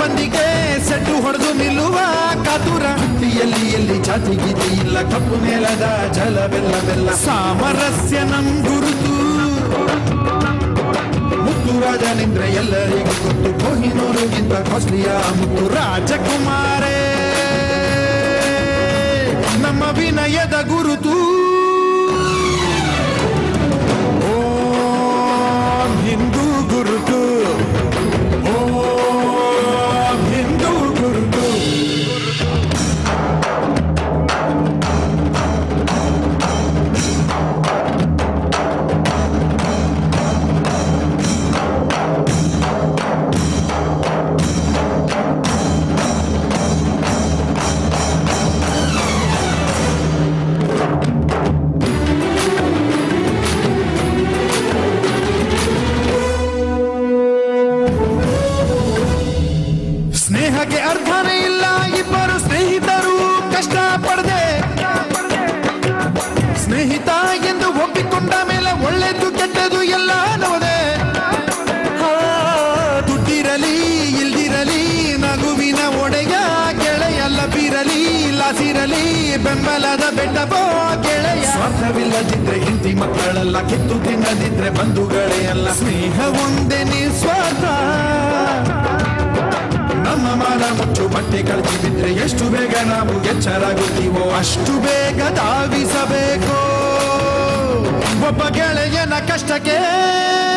ಮಂದಿಗೆ ಸೆಟ್ಟು ಹೊಡೆದು ನಿಲ್ಲುವ ಕಾತುರ ಎಲ್ಲಿ ಎಲ್ಲಿ ಜಾತಿ ಗೀತಿ ಇಲ್ಲ ಕಪ್ಪು ಮೇಲದ ಜಲ ಬೆಲ್ಲ ಬೆಲ್ಲ ಸಾಮರಸ್ಯ ನಮ್ ಗುರುತು ಮುತ್ತು ರಾಜನಿಂದ್ರೆ ಎಲ್ಲರಿಗೂ ಗೊತ್ತು ಕೋಹಿನೂರುಗಿಂತ ಕಾಸ್ಟ್ಲಿಯ ಮುತ್ತು ರಾಜಕುಮಾರೇ ನಮ್ಮ ವಿನಯದ ಗುರುತು ಓಂ ಹಿಂದೂ ಗುರುತು ಓಂ ಹಿಂದೂ ಗುರುತು ಸ್ನೇಹಕ್ಕೆ ಅರ್ಥನೇ ಇಲ್ಲ ಇಬ್ಬರು ಸ್ನೇಹಿತರು ಕಷ್ಟ ಪಡದೆ ಸ್ನೇಹಿತ ಎಂದು ಒಪ್ಪಿಕೊಂಡ ಮೇಲೆ ಒಳ್ಳೆದು ಕೆಟ್ಟದು ಎಲ್ಲ ನೋದೆ ಆ, ದುಡ್ಡಿರಲಿ ಇಲ್ದಿರಲಿ ನಗುವಿನ ಒಡೆಯ ಗೆಳೆಯ ಲಭಿರಲಿ ಲಾಸಿರಲಿ ಬೆಂಬಲದ ಬೆಟ್ಟಬೋ ಗೆಳೆಯ ಸ್ವಾರ್ಥವಿಲ್ಲದಿದ್ರೆ ಹಿಂದಿ ಮಕ್ಕಳೆಲ್ಲ ಕಿತ್ತು ತಿನ್ನದಿದ್ರೆ ಬಂಧುಗಳೇ ಅಲ್ಲ ಸ್ನೇಹ ಒಂದೇ ನಿಸ್ವಾರ್ಥ ನಮ್ಮ ಮಾನ ಮುಚ್ಚು ಬಟ್ಟೆ ಕಳಚಿ ಬಿದ್ರೆ ಎಷ್ಟು ಬೇಗ ನಾವು ಎಚ್ಚರಾಗುತ್ತೀವೋ ಅಷ್ಟು ಬೇಗ ಧಾವಿಸಬೇಕು ಒಬ್ಬ ಗೆಳೆಯನ ಕಷ್ಟಕ್ಕೆ